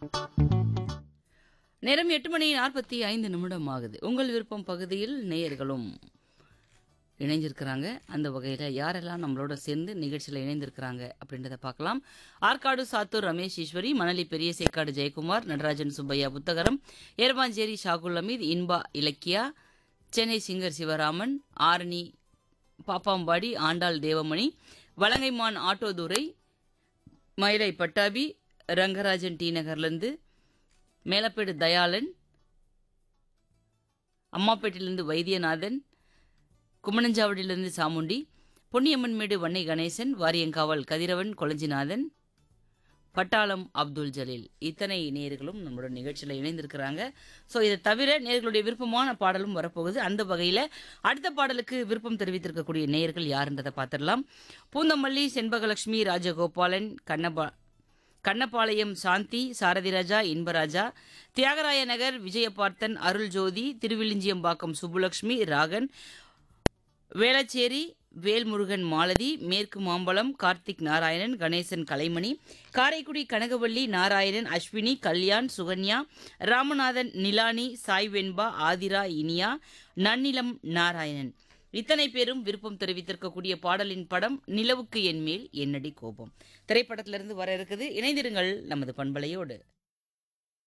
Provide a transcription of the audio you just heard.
நேரம் எட்டு மணி நாற்பத்தி ஐந்து நிமிடம் ஆகுது உங்கள் விருப்பம் பகுதியில் நேயர்களும் இணைஞ்சிருக்கிறாங்க அந்த வகையில் யாரெல்லாம் நம்மளோட சேர்ந்து நிகழ்ச்சியில் இணைந்திருக்கிறாங்க அப்படின்றத பார்க்கலாம் ஆற்காடு சாத்தூர் ரமேஷ் ஈஸ்வரி மணலி பெரிய சேக்காடு ஜெயக்குமார் நடராஜன் சுப்பையா புத்தகரம் ஏர்வாஞ்சேரி ஷாகுல் அமீத் இன்பா இலக்கியா சென்னை சிங்கர் சிவராமன் ஆரணி பாப்பாம்பாடி ஆண்டாள் தேவமணி வலங்கைமான் ஆட்டோதுரை மயிலை பட்டாபி ரங்கராஜன் டி நகர்லேருந்து மேலப்பேடு தயாளன் அம்மாப்பேட்டிலிருந்து வைத்தியநாதன் கும்மணஞ்சாவடியிலிருந்து சாமுண்டி பொன்னியம்மன்மேடு வன்னை கணேசன் வாரியங்காவல் கதிரவன் கொளஞ்சிநாதன் பட்டாளம் அப்துல் ஜலீல் இத்தனை நேயர்களும் நம்மளோட நிகழ்ச்சியில் இணைந்திருக்கிறாங்க ஸோ இதை தவிர நேயர்களுடைய விருப்பமான பாடலும் வரப்போகுது அந்த வகையில் அடுத்த பாடலுக்கு விருப்பம் தெரிவித்திருக்கக்கூடிய நேயர்கள் யாருன்றதை பார்த்துடலாம் பூந்தமல்லி செண்பகலட்சுமி ராஜகோபாலன் கண்ணபா கண்ணபாளையம் சாந்தி சாரதிராஜா இன்பராஜா தியாகராய நகர் விஜயபார்த்தன் அருள் ஜோதி திருவிழிஞ்சியம்பாக்கம் சுப்புலட்சுமி ராகன் வேளச்சேரி வேல்முருகன் மாலதி மேற்கு மாம்பலம் கார்த்திக் நாராயணன் கணேசன் கலைமணி காரைக்குடி கனகவள்ளி நாராயணன் அஸ்வினி கல்யாண் சுகன்யா ராமநாதன் நிலானி சாய் வெண்பா ஆதிரா இனியா நன்னிலம் நாராயணன் இத்தனை பேரும் விருப்பம் தெரிவித்திருக்கக்கூடிய பாடலின் படம் நிலவுக்கு என் மேல் என்னடி கோபம் திரைப்படத்திலிருந்து வர இருக்குது இணைந்திருங்கள் நமது பண்பலையோடு